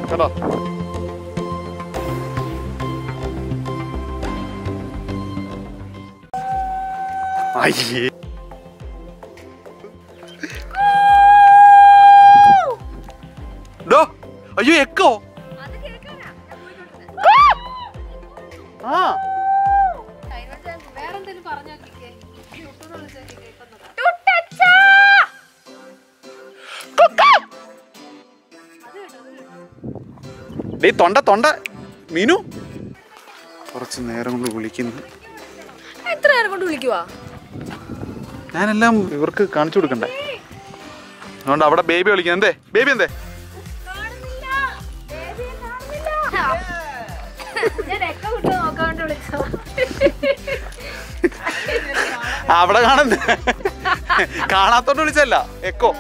കേട്ടോ അയ്യേ ഡോ അയ്യോ എക്കോ ആ വേറെന്തെങ്കിലും പറഞ്ഞു നോക്കിക്കേ ഡേ തൊണ്ട തൊണ്ട മീനു കുറച്ച് നേരം കൊണ്ട് വിളിക്കുന്നു എത്ര നേരം കൊണ്ട് വിളിക്കുവാ ഞാനെല്ലാം ഇവർക്ക് കാണിച്ചു കൊടുക്കണ്ടേ അതുകൊണ്ട് അവിടെ ബേബി വിളിക്കുന്നത് എന്തേ ബേബി എന്തേ ഞാൻ എക്ക വിട്ട് നോക്കാണ്ട് വിളിച്ചോ ആ, അവിടെ കാണുന്നേ കാണാത്തോണ്ട് വിളിച്ചല്ല എക്കോ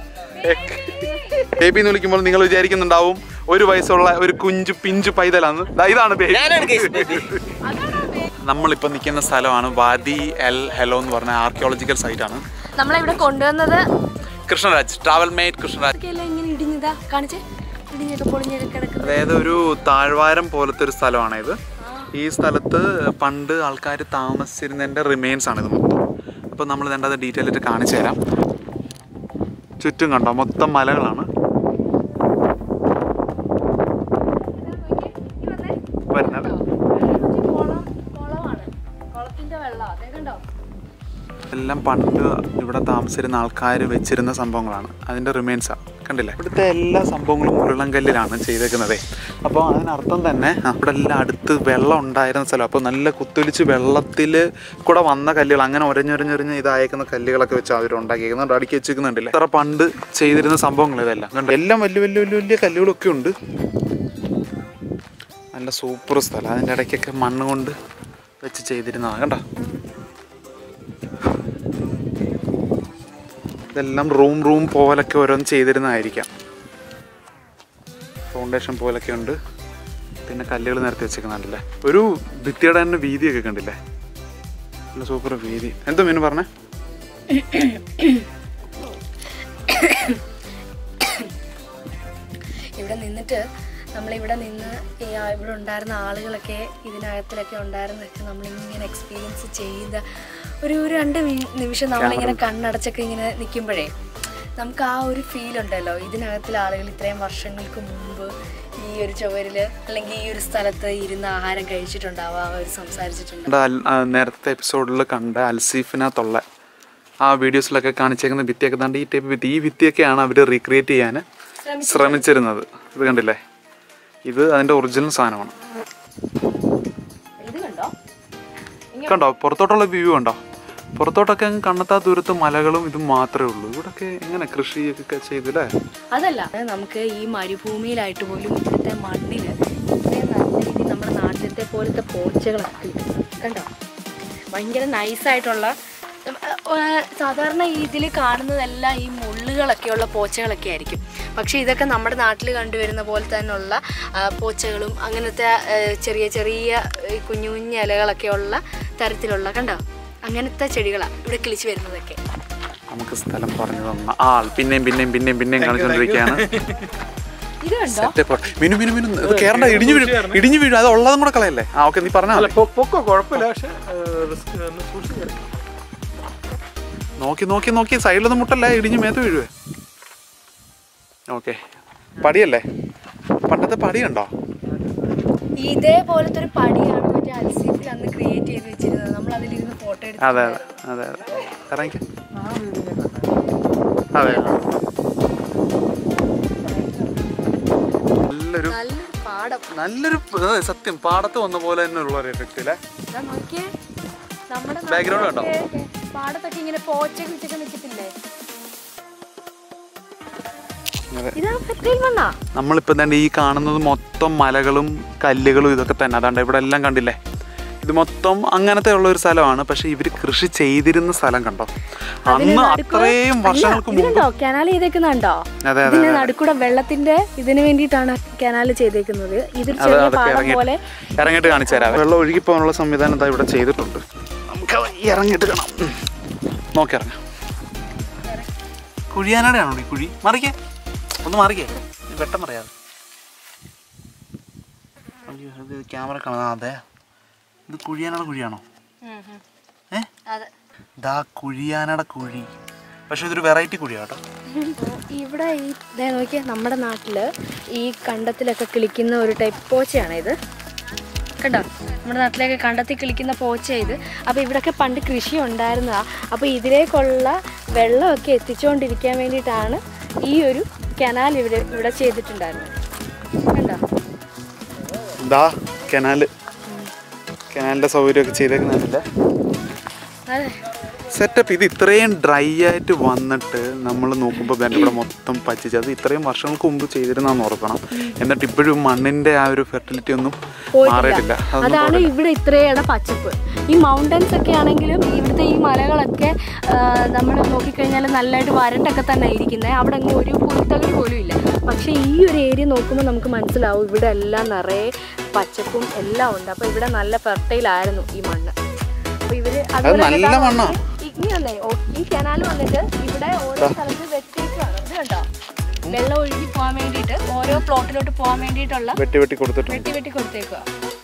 ബേബി എന്ന് വിളിക്കുമ്പോൾ നിങ്ങൾ വിചാരിക്കുന്നുണ്ടാവും ഒരു വയസ്സുള്ള ഒരു കുഞ്ചു പിഞ്ചു പൈതലാന്ന് ദാ ഇതാണ് ബേബി നമ്മളിപ്പോൾ നിൽക്കുന്ന സ്ഥലമാണ് വാദി എൽ ഹെലോ എന്ന് പറഞ്ഞ ആർക്കിയോളജിക്കൽ സൈറ്റ് ആണ് നമ്മളെ ഇവിടെ കൊണ്ടുവന്നത് കൃഷ്ണരാജ് ട്രാവൽ മേറ്റ് കൃഷ്ണരാജ് എല്ലാം ഇങ്ങനെ ഇടിഞ്ഞതാ കാണിച്ചേ ഇടിഞ്ഞൊക്കെ പൊളിഞ്ഞൊക്കെ കിടക്കുന്നത് അതായത് ഒരു താഴ്വാരം പോലത്തെ ഒരു സ്ഥലമാണ് ഇത് ഈ സ്ഥലത്ത് പണ്ട് ആൾക്കാർ താമസിച്ചിരുന്നതിൻ്റെ റിമെയിൻസ് ആണ് ഇത് മൊത്തം അപ്പോൾ നമ്മൾ ഇതിൻ്റെ അത് ഡീറ്റെയിൽ ആയിട്ട് കാണിച്ചു തരാം ചുറ്റും കണ്ടോ മൊത്തം മലകളാണ് വരുന്നത് കുളം കുളമാണ് കുളത്തിന്റെ വെള്ളം അതേ കണ്ടോ എല്ലാം പണ്ട് ഇവിടെ താമസിച്ചിരുന്ന ആൾക്കാർ വെച്ചിരുന്ന സംഭവങ്ങളാണ് അതിൻ്റെ റിമെയിൻസാണ് കണ്ടില്ലേ ഇവിടുത്തെ എല്ലാ സംഭവങ്ങളും മുരളങ്കല്ലിലാണ് ചെയ്തേക്കുന്നത് അപ്പോൾ അതിനർത്ഥം തന്നെ അവിടെ എല്ലാം അടുത്ത് വെള്ളം ഉണ്ടായിരുന്ന സ്ഥലം അപ്പോൾ നല്ല കുത്തൊലിച്ച് വെള്ളത്തിൽ കൂടെ വന്ന കല്ലുകൾ അങ്ങനെ ഒരഞ്ഞൊരഞ്ഞൊരഞ്ഞ് ഇതായേക്കുന്ന കല്ലുകളൊക്കെ വെച്ച് അവർ ഉണ്ടാക്കിയേക്കുന്നുണ്ട് അടുക്കി വെച്ചേക്കുന്നുണ്ടല്ലേ അത്ര പണ്ട് ചെയ്തിരുന്ന സംഭവങ്ങൾ ഇതെല്ലാം കണ്ടോ എല്ലാം വലിയ വലിയ വലിയ വലിയ കല്ലുകളൊക്കെ ഉണ്ട് നല്ല സൂപ്പർ സ്ഥലം അതിൻ്റെ ഇടയ്ക്കൊക്കെ മണ്ണ് കൊണ്ട് വെച്ച് ചെയ്തിരുന്നതാണ് കണ്ടോ ഇതെല്ലാം റൂം റൂം പോലൊക്കെ ഓരോന്ന് ചെയ്തിരുന്നതായിരിക്കാം ഫൗണ്ടേഷൻ പോലൊക്കെ ഉണ്ട് പിന്നെ കല്ലുകൾ നിരത്തി വെച്ചേക്കുന്നുണ്ടല്ലേ ഒരു ഭിത്തിയുടെ തന്നെ വീതിയൊക്കെ കണ്ടില്ലേ നല്ല സൂപ്പർ വീതി എന്താ മീനു പറഞ്ഞേ ഇവിടെ നിന്നിട്ട് നമ്മളിവിടെ നിന്ന് ഈ ആ- ഇവിടെ ഉണ്ടായിരുന്ന ആളുകളൊക്കെ ഇതിനകത്തിലൊക്കെ ഉണ്ടായിരുന്നതൊക്കെ നമ്മളിങ്ങനെ എക്സ്പീരിയൻസ് ചെയ്ത ഒരു ഒരു രണ്ട് മി- നിമിഷം നമ്മളിങ്ങനെ കണ്ണടച്ചൊക്കെ ഇങ്ങനെ നിൽക്കുമ്പോഴേ നമുക്ക് ആ ഒരു ഫീൽ ഉണ്ടല്ലോ ഇതിനകത്തിലെ ആളുകൾ ഇത്രയും വർഷങ്ങൾക്ക് മുമ്പ് ഈ ഒരു ചുവരിൽ അല്ലെങ്കിൽ ഈ ഒരു സ്ഥലത്ത് ഇരുന്ന് ആഹാരം കഴിച്ചിട്ടുണ്ടാവാം അവർ സംസാരിച്ചിട്ടുണ്ട് കണ്ട അൽ- ആ നേരത്തെ എപ്പിസോഡിൽ കണ്ട അൽസീഫിനകത്തുള്ള ആ വീഡിയോസിലൊക്കെ കാണിച്ചേക്കുന്ന ഭിത്തിയൊക്കെ താണ്ട് ഈ ടൈപ്പ് ഭിത്തി ഈ ഭിത്തിയൊക്കെയാണ് അവർ റീക്രിയേറ്റ് ചെയ്യാൻ ശ്രമിച്ചിരുന്നത് ഇത് കണ്ടില്ലേ ഇത് അതിൻ്റെ ഒറിജിനൽ സാധനമാണ് ഇത് കണ്ടോ കണ്ടോ പുറത്തോട്ടുള്ള വ്യൂ കണ്ടോ പുറത്തോട്ടൊക്കെ അങ്ങ് കണ്ണെത്താ ദൂരത്ത് മലകളും ഇതും മാത്രമേ ഉള്ളൂ ഇവിടൊക്കെ എങ്ങനെ കൃഷിയൊക്കെ ചെയ്തില്ലേ അതല്ല നമുക്ക് ഈ മരുഭൂമിയിലായിട്ട് പോലും ഇവിടുത്തെ മണ്ണിൽ ഇത്രയും നല്ല രീതിയിൽ നമ്മുടെ നാട്ടിലത്തെ പോലത്തെ പോച്ചകളൊക്കെ കിട്ടും. കണ്ടോ ഭയങ്കര നൈസായിട്ടുള്ള സാധാരണ ഇതിൽ കാണുന്നതെല്ലാം ഈ മുള്ളുകളൊക്കെയുള്ള പോച്ചകളൊക്കെ ആയിരിക്കും പക്ഷേ ഇതൊക്കെ നമ്മുടെ നാട്ടിൽ കണ്ടുവരുന്ന പോലെ തന്നെയുള്ള ആ, പോച്ചകളും അങ്ങനത്തെ ആ, ചെറിയ ചെറിയ ഈ കുഞ്ഞു കുഞ്ഞു ഇലകളൊക്കെ ഉള്ള തരത്തിലുള്ള കണ്ടോ അങ്ങനത്തെ ചെടികളാണ് ഇവിടെ കിളിച്ച് വരുന്നതൊക്കെ നമുക്ക് സ്ഥലം പറഞ്ഞു തന്ന ആൾ പിന്നെയും പിന്നെയും പിന്നെയും പിന്നെയും കാണിച്ചുകൊണ്ടിരിക്കുകയാണ് ഇത് കണ്ടോ സെറ്റപ്പ് മിനു മിനു മിനു ഇത് കേറണ്ട ഇടിഞ്ഞു വീഴും ഇടിഞ്ഞു വീഴും അത് ഉള്ളതും കൂടെ കളയല്ലേ ആ ഓക്കെ നീ പറഞ്ഞാ അല്ല പൊ- പൊക്കോ കുഴപ്പമില്ല പക്ഷെ റിസ്ക് ഒന്ന് സൂക്ഷിച്ചു നോക്കി നോക്കി നോക്കി സൈഡിലൊന്നും മുട്ടല്ലേ ഇടിഞ്ഞു മേത്ത് വീഴുവേ ഓക്കെ പടിയല്ലേ പണ്ടത്തെ പടിയുണ്ടോ ഇതേപോലത്തെ ഒരു പടിയാണ് മറ്റേ അൽസീഫിൽ അന്ന് ക്രിയേറ്റ് ചെയ്ത് വെച്ചിരുന്നത് നമ്മൾ അതിലിരുന്ന് ഫോട്ടോ എടുത്ത് അതെ അതെ അതെ അതെ ഇറങ്ങിക്ക അതെ നല്ലൊരു നല്ലൊരു പാടം നല്ലൊരു അതെ, സത്യം പാടത്ത് വന്ന പോലെ തന്നെ ഉള്ള ഒരു എഫക്റ്റ് അല്ലേ ഇതാ നോക്കിയേ നമ്മുടെ Background കണ്ടോ? നാട്ടിലൊക്കെ പാടത്തൊക്കെ ഇങ്ങനെ പോച്ച കിച്ചൊക്കെ നിൽക്കത്തില്ലേ അതെ ഇതാ ഫെർട്ടൈൽ മണ്ണാ നമ്മളിപ്പോൾ തന്നെ ഈ കാണുന്നത് മൊത്തം മലകളും കല്ലുകളും ഇതൊക്കെ തന്നെ അതാണ്ട് ഇവിടെ എല്ലാം കണ്ടില്ലേ ഇത് മൊത്തം അങ്ങനത്തെ ഉള്ള ഒരു സ്ഥലമാണ് പക്ഷെ ഇവർ കൃഷി ചെയ്തിരുന്ന സ്ഥലം കണ്ടോ അന്ന് അത്രയും വർഷങ്ങൾക്ക് മുമ്പ് ഇതിനുണ്ടോ കനാൽ ചെയ്തേക്കുന്നുണ്ടോ അതെ അതെ ഇതിന് നടുക്കൂടെ വെള്ളത്തിന്റെ ഇതിന് വേണ്ടിയിട്ടാണ് കനാൽ ചെയ്തേക്കുന്നത് ഇതൊരു അതെ ചെറിയ അതൊക്കെ പാടം ഇറങ്ങി പോലെ ഇറങ്ങിയിട്ട് കാണിച്ചു തരാം വെള്ളം ഒഴുകി പോകാനുള്ള സംവിധാനം എന്താ ഇവിടെ ചെയ്തിട്ടുണ്ട് നമുക്ക് ഈ ഇറങ്ങിയിട്ട് കാണാം ഉം. നോക്കി ഇറങ്ങാം കുഴിയാനാടെയാണോ ഈ കുഴി മറിക്കേ ഒന്ന് മറിക്കേ വെട്ടം മറിയാതെ അയ്യോ ഇത് ക്യാമറ കാണാം അതെ ഇത് കുഴിയാനയുടെ കുഴിയാണോ ഏ അതെ ഇതാ കുഴിയാനയുടെ കുഴി പക്ഷെ ഇതൊരു വെറൈറ്റി കുഴിയാട്ടോ ഇവിടെ ഈ ദേ നോക്കിയേ നമ്മുടെ നാട്ടില് ഈ കണ്ടത്തിലൊക്കെ കിളിക്കുന്ന ഒരു ടൈപ്പ് പോച്ചയാണ് ഇത് കണ്ടോ നമ്മുടെ നാട്ടിലൊക്കെ കണ്ടത്തിൽ കിളിക്കുന്ന പോച്ച ഇത് അപ്പോൾ ഇവിടെയൊക്കെ പണ്ട് കൃഷി ഉണ്ടായിരുന്നതാ അപ്പോൾ ഇതിലേക്കുള്ള വെള്ളമൊക്കെ എത്തിച്ചുകൊണ്ടിരിക്കാൻ വേണ്ടിയിട്ടാണ് ഈ ഒരു കനാൽ ഇവിടെ ഇവിടെ ചെയ്തിട്ടുണ്ടായിരുന്നത് കണ്ടോ ഇതാ കനാല് കനാലിന്റെ സൗകര്യമൊക്കെ ചെയ്തേക്കുന്നില്ല അതെ സെറ്റപ്പ് ഇത് ഇത്രയും ഡ്രൈ ആയിട്ട് വന്നിട്ട് നമ്മൾ നോക്കുമ്പോൾ വേണ്ട ഇവിടെ മൊത്തം പച്ചിച്ച് അത് ഇത്രയും വർഷങ്ങൾക്ക് മുമ്പ് ചെയ്തിരുന്നാന്ന് ഓർക്കണം എന്നിട്ട് ഇപ്പോഴും മണ്ണിന്റെ ആ ഒരു ഫെർട്ടിലിറ്റി ഒന്നും മാറിയിട്ടില്ല അതൊന്നും അതാണ് ഇവിടെ ഇത്രയേറെ പച്ചപ്പ് ഈ മൗണ്ടൻസ് ഒക്കെ ആണെങ്കിലും ഇവിടുത്തെ ഈ മലകളൊക്കെ നമ്മൾ നോക്കിക്കഴിഞ്ഞാൽ നല്ലതായിട്ട് വരണ്ടൊക്കെ തന്നെ ഇരിക്കുന്നത് അവിടെ അങ്ങ് ഒരു പുൽത്തകടി പോലും ഇല്ല പക്ഷേ ഈ ഒരു ഏരിയ നോക്കുമ്പോൾ നമുക്ക് മനസ്സിലാവും ഇവിടെ എല്ലാം നിറയെ പച്ചപ്പും എല്ലാം ഉണ്ട് അപ്പോൾ ഇവിടെ നല്ല ഫെർട്ടൈൽ ആയിരുന്നു ഈ മണ്ണ് അപ്പോൾ ഇവര് അതുപോലെ തന്നെ നല്ല ദാ മണ്ണാ. ഈ- ഇനി വന്നേ ഓ- ഈ കനാൽ വന്നിട്ട് ഇവിടെ ഓരോ സ്ഥലത്ത് വെച്ചേക്കാണ് ഇത് കണ്ടോ വെള്ളം ഒഴുകി പോകാൻ വേണ്ടിയിട്ട് ഓരോ പ്ലോട്ടിലോട്ട് പോകാൻ വേണ്ടിയിട്ടുള്ള വെട്ടി വെട്ടി കൊടുത്തിട്ടുണ്ട് വെട്ടി വെട്ടി കൊടുത്തേക്കുക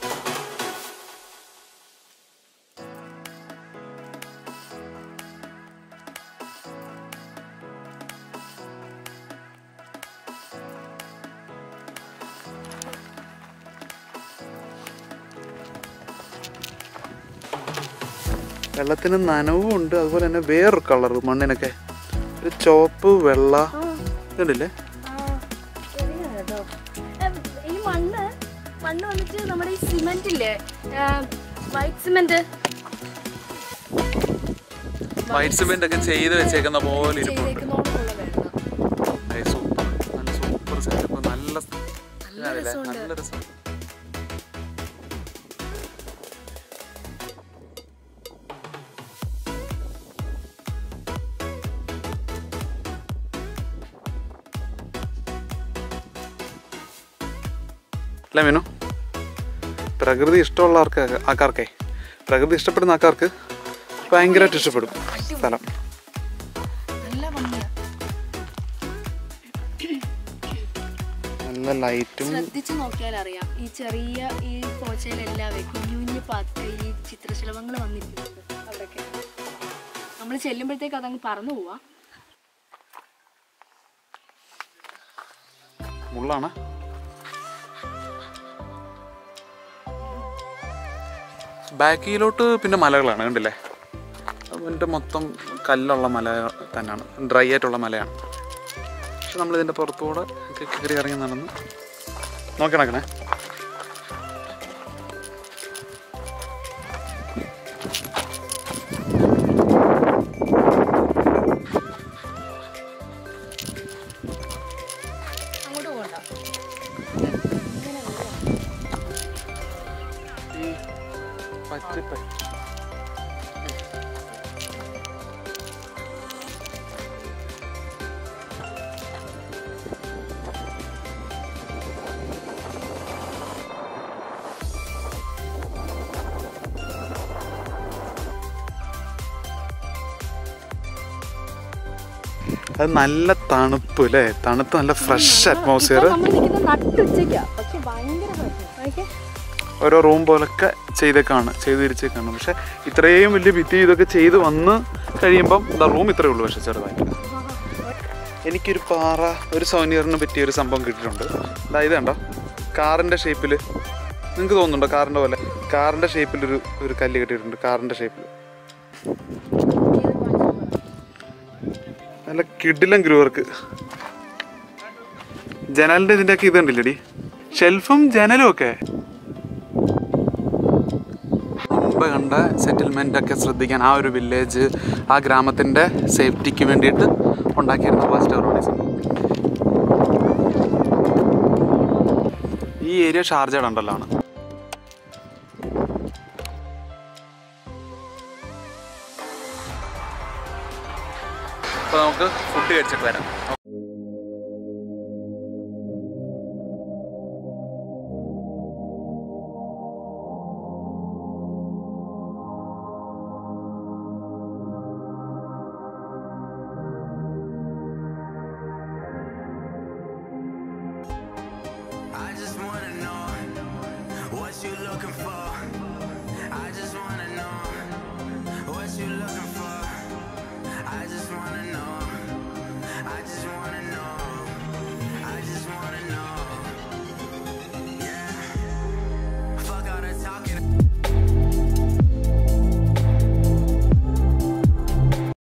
വെള്ളത്തിന് നനവും ഉണ്ട് അതുപോലെ തന്നെ വേറൊരു കളർ മണ്ണിനൊക്കെ ഒരു ചുവപ്പ് വെള്ള ഇതുണ്ടല്ലേ ഈ മണ്ണ് മണ്ണ് വന്നിട്ട് നമ്മുടെ ഈ സിമെന്റ് ഇല്ലേ വൈറ്റ് സിമെന്റ് വൈറ്റ് സിമെന്റ് ഒക്കെ ചെയ്ത് വെച്ചേക്കുന്ന പോലെ ഇരിപ്പുണ്ട് ചെയ്തേക്കുന്നോണ്ടുള്ള വെള്ളം സൂപ്പർ നല്ല സൂപ്പർ സെറ്റപ്പ് നല്ല നല്ല ഇതാണല്ലേ? രസമുണ്ട് നല്ല രസം അല്ല മീനു പ്രകൃതി ഇഷ്ടമുള്ള ആൾക്ക് ആൾക്കാർക്കേ പ്രകൃതി ഇഷ്ടപ്പെടുന്ന ആൾക്കാർക്ക് ഭയങ്കരമായിട്ട് ഇഷ്ടപ്പെടും സ്ഥലം നല്ല ഭംഗിയാ നല്ല ലൈറ്റും ശ്രദ്ധിച്ചു നോക്കിയാൽ അറിയാം ഈ ചെറിയ ഈ പോച്ചയിലെല്ലാം കുഞ്ഞു കുഞ്ഞു പാത്ത് ഈ ചിത്രശലഭങ്ങൾ വന്നിരിക്കുന്നുണ്ട് അവിടെയൊക്കെ നമ്മൾ ചെല്ലുമ്പോഴത്തേക്ക് അതങ്ങ് പറന്നു പോവാ മുള്ളാണ് ബാക്കിലോട്ട് പിന്നെ മലകളാണ് കണ്ടില്ലേ അതിൻ്റെ മൊത്തം കല്ലുള്ള മല തന്നെയാണ് ഡ്രൈ ആയിട്ടുള്ള മലയാണ് പക്ഷെ നമ്മളിതിൻ്റെ പുറത്തുകൂടെ ഒക്കെ കയറി ഇറങ്ങി നടന്ന് നോക്കി നടക്കണേ അങ്ങോട്ട് പോകണ്ട ഈ പച്ചപ്പ് അത് നല്ല തണുപ്പ് അല്ലേ തണുത്ത് നല്ല ഫ്രഷ് അറ്റ്മോസ്ഫിയർ നമ്മൾ നിൽക്കുന്ന നട്ടുച്ചയ്ക്കാ പക്ഷെ ഭയങ്കര പ്രശ്നം നോക്കിയേ ഓരോ റൂം പോലൊക്കെ ചെയ്തേക്കാണ് ചെയ്ത് തിരിച്ചേക്കാണ് പക്ഷെ ഇത്രയും വലിയ ഭിത്തി ഇതൊക്കെ ചെയ്ത് വന്ന് കഴിയുമ്പം എന്താ റൂം ഇത്രയേ ഉള്ളൂ പക്ഷെ ചെറുതായിട്ട് എനിക്കൊരു പാറ ഒരു സോനിയറിന് പറ്റിയ ഒരു സംഭവം കിട്ടിയിട്ടുണ്ട് അതായത് കണ്ടോ കാറിൻ്റെ ഷേപ്പിൽ നിങ്ങൾക്ക് തോന്നുന്നുണ്ടോ കാറിൻ്റെ പോലെ കാറിൻ്റെ ഷേപ്പിൽ ഒരു ഒരു കല്ല് കിട്ടിയിട്ടുണ്ട് കാറിൻ്റെ ഷേപ്പിൽ നല്ല കിടിലം ഗ്രൂവർക്ക് ജനലിൻ്റെ ഇതിൻ്റെയൊക്കെ ഇത് കണ്ടില്ലടി ഷെൽഫും ജനലും ഒക്കെ മുമ്പ് കണ്ട സെറ്റിൽമെൻ്റ് ഒക്കെ ശ്രദ്ധിക്കാൻ ആ ഒരു വില്ലേജ് ആ ഗ്രാമത്തിൻ്റെ സേഫ്റ്റിക്ക് വേണ്ടിയിട്ട് ഉണ്ടാക്കിയിരുന്ന ഫസ്റ്റ് ഓർഗനൈസം ഈ ഏരിയ ഷാർജയുടെ ഉണ്ടല്ലോ ആണ് അപ്പോൾ നമുക്ക് ഫുഡ് കഴിച്ചിട്ട് വരാം I just wanna know far